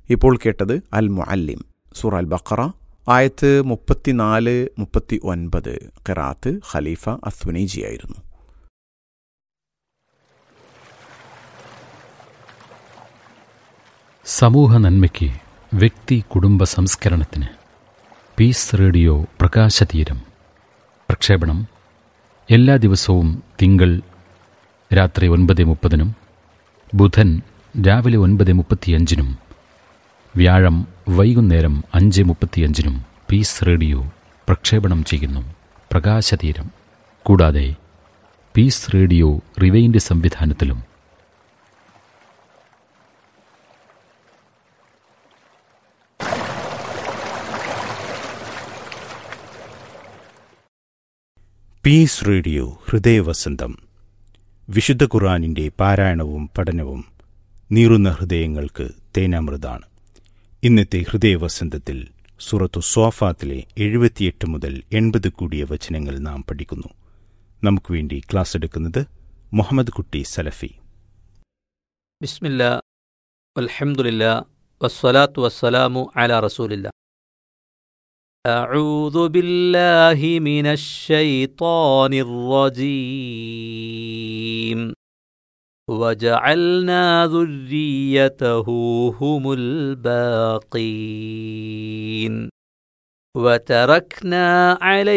ഇപ്പോൾ കേട്ടത് അൽ മുഅല്ലിം സൂറ അൽ ബഖറ ആയത്ത് മുപ്പത്തിനാല് മുപ്പത്തി ഒൻപത് ഖിറാത്ത് ഖലീഫ അസ്വനീജിയായിരുന്നു സമൂഹ നന്മയ്ക്ക് വ്യക്തി കുടുംബ സംസ്കരണത്തിന് പീസ് റേഡിയോ പ്രകാശതീരം പ്രക്ഷേപണം എല്ലാ ദിവസവും തിങ്കൾ രാത്രി ഒൻപത് മുപ്പതിനും ബുധൻ രാവിലെ ഒൻപത് മുപ്പത്തിയഞ്ചിനും വ്യാഴം വൈകുന്നേരം അഞ്ച് മുപ്പത്തിയഞ്ചിനും പീസ് റേഡിയോ പ്രക്ഷേപണം ചെയ്യുന്നു പ്രകാശതീരം കൂടാതെ പീസ് റേഡിയോ റിവൈൻഡ് സംവിധാനത്തിലും പീസ് റേഡിയോ ഹൃദയവസന്തം വിശുദ്ധ ഖുറാനിൻ്റെ പാരായണവും പഠനവും നീറുന്ന ഹൃദയങ്ങൾക്ക് തേനാമൃതാണ് ഇന്നത്തെ ഹൃദയവസന്തത്തിൽ സുറത്തു സ്വാഫാത്തിലെ എഴുപത്തിയെട്ട് മുതൽ എൺപത് കൂടിയ വചനങ്ങൾ നാം പഠിക്കുന്നു നമുക്ക് വേണ്ടി ക്ലാസ് എടുക്കുന്നത് മുഹമ്മദ് കുട്ടി സലഫി ബിസ്മില്ല അൽഹംദുലില്ല വസ്സലാത്തു വസ്സലാമു അല റസൂലില്ല أعوذ بالله من الشيطان الرجيم وجعلنا ذريته هم الباقين وتركنا عليه